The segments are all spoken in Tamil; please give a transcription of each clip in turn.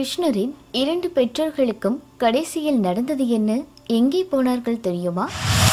கிருஷ்ணரின் இரண்டு பெற்றோர்களுக்கும் கடைசியில் நடந்தது என்ன எங்கே போனார்கள் தெரியுமா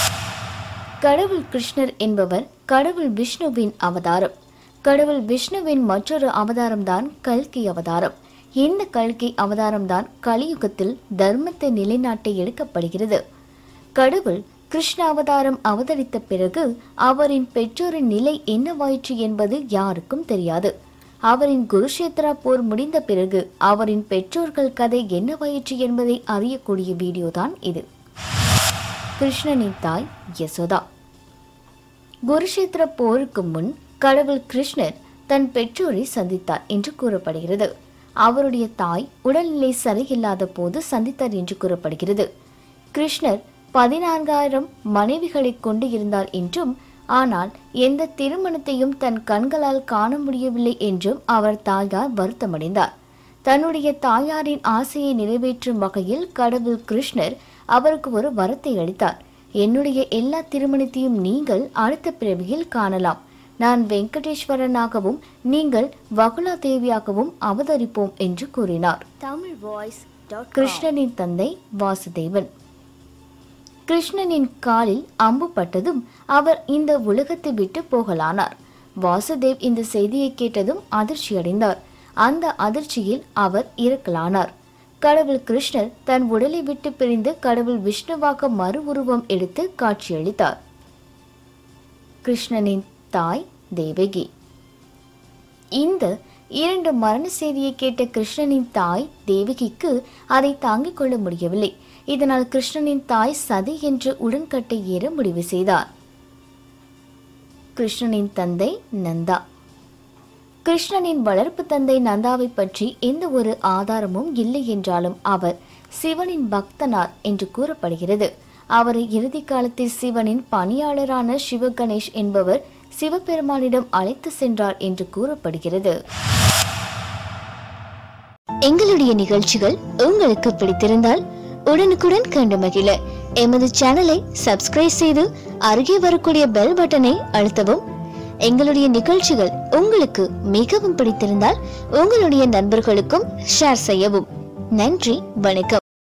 கடவுள் கிருஷ்ணர் என்பவர் கடவுள் விஷ்ணுவின் அவதாரம் கடவுள் விஷ்ணுவின் மற்றொரு அவதாரம்தான் கல்கி அவதாரம் இந்த கல்கி அவதாரம்தான் கலியுகத்தில் தர்மத்தை நிலைநாட்ட எடுக்கப்படுகிறது கடவுள் கிருஷ்ண அவதாரம் அவதரித்த பிறகு அவரின் பெற்றோரின் நிலை என்னவாயிற்று என்பது யாருக்கும் தெரியாது அவரின் குருஷேத்ரா போர் முடிந்த பிறகு அவரின் பெற்றோர்கள் கதை என்னவாயிற்று என்பதை அறியக்கூடிய வீடியோதான் இது கிருஷ்ணனின் தாய் யசோதா குருஷேத்திர போருக்கு முன் கடவுள் கிருஷ்ணர் தன் பெற்றோரை சந்தித்தார் என்று கூறப்படுகிறது அவருடைய தாய் உடல்நிலை சரியில்லாத போது சந்தித்தார் என்று கூறப்படுகிறது கிருஷ்ணர் பதினான்காயிரம் மனைவிகளை கொண்டு இருந்தார் என்றும் ஆனால் எந்த திருமணத்தையும் தன் கண்களால் காண முடியவில்லை என்றும் அவர் தாயார் வருத்தமடைந்தார் தன்னுடைய தாயாரின் ஆசையை நிறைவேற்றும் வகையில் கடவுள் கிருஷ்ணர் அவருக்கு ஒரு வரத்தை அளித்தார் என்னுடைய எல்லா திருமணத்தையும் நீங்கள் அடுத்த பிறவியில் காணலாம் நான் வெங்கடேஸ்வரனாகவும் நீங்கள் வகுலா தேவியாகவும் அவதரிப்போம் என்று கூறினார் தமிழ் வாய்ஸ் டாட் கிருஷ்ணனின் தந்தை வாசுதேவன் கிருஷ்ணனின் காலில் அம்பு பட்டதும் அவர் இந்த உலகத்தை விட்டு போகலானார் வாசுதேவ் இந்த செய்தியை கேட்டதும் அதிர்ச்சியடைந்தார் அந்த அதிர்ச்சியில் அவர் இறக்கலானார் கடவுள் கிருஷ்ணர் தன் உடலை விட்டு பிரிந்து கடவுள் விஷ்ணுவாக மறு உருவம் எடுத்து காட்சியளித்தார் கிருஷ்ணனின் தாய் தேவகி இந்த இரண்டு மரண செய்தியை கேட்ட கிருஷ்ணனின் தாய் தேவகிக்கு அதை தாங்கிக் கொள்ள முடியவில்லை இதனால் கிருஷ்ணனின் தாய் சதி என்று உடன்கட்டை ஏற முடிவு செய்தார் கிருஷ்ணனின் தந்தை நந்தா கிருஷ்ணனின் வளர்ப்பு தந்தை நந்தாவை பற்றி எந்த ஒரு ஆதாரமும் இல்லை என்றாலும் அவர் சிவனின் பக்தனார் என்று கூறப்படுகிறது அவரை இறுதி காலத்தில் சிவனின் பணியாளரான சிவகணேஷ் என்பவர் சிவபெருமானிடம் அழைத்து சென்றார் என்று கூறப்படுகிறது எங்களுடைய நிகழ்ச்சிகள் உங்களுக்கு பிடித்திருந்தால் உடனுக்குடன் கண்டு மகிழ எமது சேனலை சப்ஸ்கிரைப் செய்து அருகே வரக்கூடிய பெல் பட்டனை அழுத்தவும் எங்களுடைய நிகழ்ச்சிகள் உங்களுக்கு மிகவும் பிடித்திருந்தால் உங்களுடைய நண்பர்களுக்கும் ஷேர் செய்யவும் நன்றி வணக்கம்